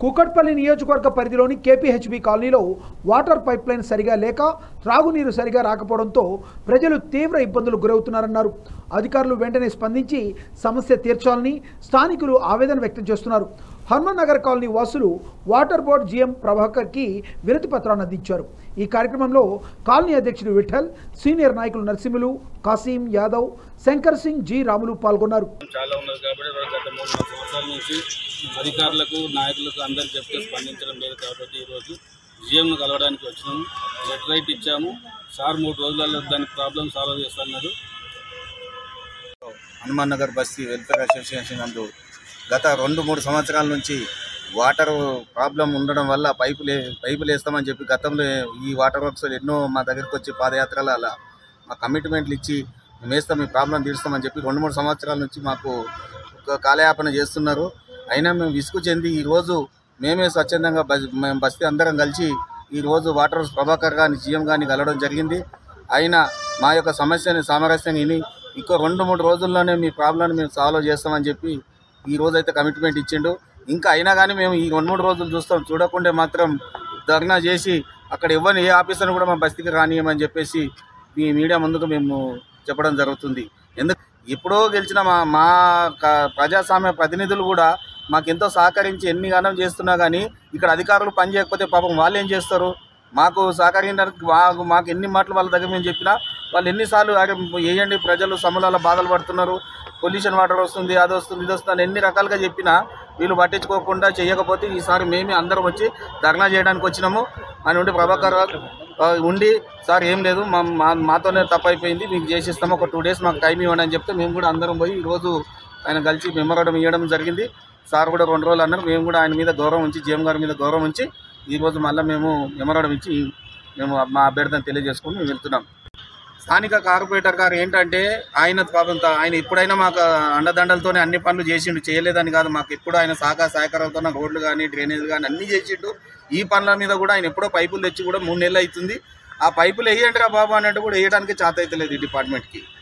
కూకట్పల్లి నియోజకవర్గ పరిధిలోని కేపీహెచ్బి కాలనీలో వాటర్ పైప్ లైన్ సరిగా లేక త్రాగునీరు సరిగా రాకపోవడంతో ప్రజలు తీవ్ర ఇబ్బందులు గురవుతున్నారన్నారు అధికారులు వెంటనే స్పందించి సమస్య తీర్చాలని స్థానికులు ఆవేదన వ్యక్తం చేస్తున్నారు హనుమాన్ నగర్ కాలనీ వాసులు వాటర్ బోర్డ్ జీఎం ప్రభాకర్కి వినతి పత్రాన్ని అందించారు ఈ కార్యక్రమంలో కాలనీ అధ్యక్షుడు విఠల్ సీనియర్ నాయకులు నరసింహులు కాసీం యాదవ్ శంకర్ సింగ్ జి రాములు పాల్గొన్నారు చాలా ఉన్నది కాబట్టి ఇవాళ గత మూడు నాలుగు సంవత్సరాల నుంచి అధికారులకు నాయకులకు అందరికి చెప్తే స్పందించడం లేదు కాబట్టి ఈరోజు జిఎంను కలవడానికి వచ్చినాము లెటర్ రైట్ ఇచ్చాము సార్ మూడు రోజులలో దాని ప్రాబ్లం సాల్వ్ చేస్తున్నారు హనుమాన్ నగర్ బస్తీ వెల్ఫేర్ అసోసియేషన్ నందు గత రెండు మూడు సంవత్సరాల నుంచి వాటర్ ప్రాబ్లం ఉండడం వల్ల పైపులు పైపులు వేస్తామని చెప్పి గతంలో ఈ వాటర్ వర్క్స్ ఎన్నో మా దగ్గరికి వచ్చి పాదయాత్రలు అలా మా కమిట్మెంట్లు ఇచ్చి మేము వేస్తాం మీ ప్రాబ్లం తీరుస్తామని చెప్పి రెండు మూడు సంవత్సరాల నుంచి మాకు ఒక కాలయాపన చేస్తున్నారు అయినా మేము విసుగు చెంది ఈరోజు మేమే స్వచ్ఛందంగా బస్ మేము బస్తీ అందరం కలిసి ఈరోజు వాటర్ ప్రభాకర్ గారిని సీఎం గారిని కలవడం జరిగింది అయినా మా యొక్క సమస్యని సామరస్యంగా విని ఇంకో రెండు మూడు రోజుల్లోనే మీ ప్రాబ్లమ్ని మేము సాల్వ్ చేస్తామని చెప్పి ఈ రోజు అయితే కమిట్మెంట్ ఇచ్చిండు ఇంకా అయినా కానీ మేము ఈ రెండు మూడు రోజులు చూస్తాం చూడకుంటే మాత్రం ధర్నా చేసి అక్కడ ఇవ్వని ఏ ఆఫీసర్ని కూడా మా బస్తీకి రానియమని చెప్పేసి మీ మీడియా ముందుకు మేము చెప్పడం జరుగుతుంది ఎందుకు ఎప్పుడో గెలిచిన మా మా క- ప్రజాస్వామ్య ప్రతినిధులు కూడా మాకెంతో సహకరించి ఎన్ని గానం చేస్తున్నా కానీ ఇక్కడ అధికారులు పని చేయకపోతే పాపం వాళ్ళు ఏం చేస్తారు మాకు సహకరించడానికి మాకు మాకు ఎన్ని మాటలు వాళ్ళ దగ్గర మేము చెప్పినా వాళ్ళు ఎన్నిసార్లు అరే వేయండి ప్రజలు సమూలాల బాధలు పడుతున్నారు పొల్యూషన్ వాటర్ వస్తుంది అది వస్తుంది ఇది వస్తుంది అని ఎన్ని రకాలుగా చెప్పినా వీళ్ళు పట్టించుకోకుండా చేయకపోతే ఈసారి మేమే అందరం వచ్చి ధర్నా చేయడానికి వచ్చినాము అని ఉండి ప్రభాకర్ రావు, ఆ, ఉండి సార్ ఏం లేదు మా మా- మాతోనే తప్పు అయిపోయింది మీకు చేసిస్తాము ఒక టూ డేస్ మాకు టైం ఇవ్వండి అని చెప్తే మేము కూడా అందరం పోయి ఈరోజు ఆయన కలిసి మెమోరాండం ఇవ్వడం జరిగింది సార్ కూడా రెండు రోజులు అన్నారు మేము కూడా ఆయన మీద గౌరవం ఉంచి జీఎం గారి మీద గౌరవం ఉంచి ఈరోజు మళ్ళీ మేము మెమోరాండం ఇచ్చి మేము మా అభ్యర్థిని తెలియజేసుకుని మేము వెళ్తున్నాం స్థానిక కార్పొరేటర్ గారు ఏంటంటే ఆయన పాపం తా- ఆయన ఎప్పుడైనా మాకు అండదండలతోనే అన్ని పనులు చేసిండు చేయలేదని కాదు మాకు ఎప్పుడు ఆయన సహకార సహకారాలతో రోడ్లు కానీ డ్రైనేజ్ కానీ అన్ని చేసిండు ఈ పనుల మీద కూడా ఆయన ఎప్పుడో పైపులు తెచ్చి కూడా మూడు నెలలు అవుతుంది ఆ పైపులు వేయండి రా బాబు అన్నట్టు కూడా వేయడానికి చేత అవుతలేదు ఈ డిపార్ట్మెంట్కి